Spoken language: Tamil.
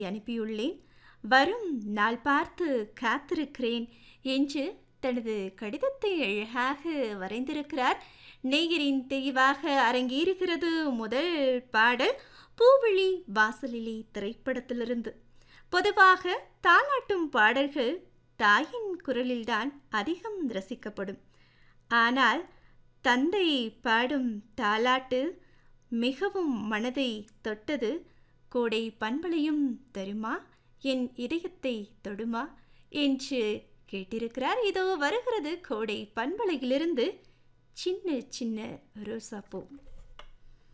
அனுப்பியுள்ளேன் வரும் நாள் பார்த்து காத்திருக்கிறேன் என்று தனது கடிதத்தை அழகாக வரைந்திருக்கிறார் நேயரின் தெளிவாக அரங்கேறுகிறது முதல் பாடல் பூவிழி வாசலிலே திரைப்படத்திலிருந்து பொதுவாக தாலாட்டும் பாடல்கள் தாயின் குரலில்தான் அதிகம் ரசிக்கப்படும் ஆனால் தந்தை பாடும் தாலாட்டு மிகவும் மனதை தொட்டது கோடை பண்பலையும் தருமா என் இதயத்தை தொடுமா என்று கேட்டிருக்கிறார் இதோ வருகிறது கோடை பண்பலையிலிருந்து சின்ன சின்ன ரோசாப்பூ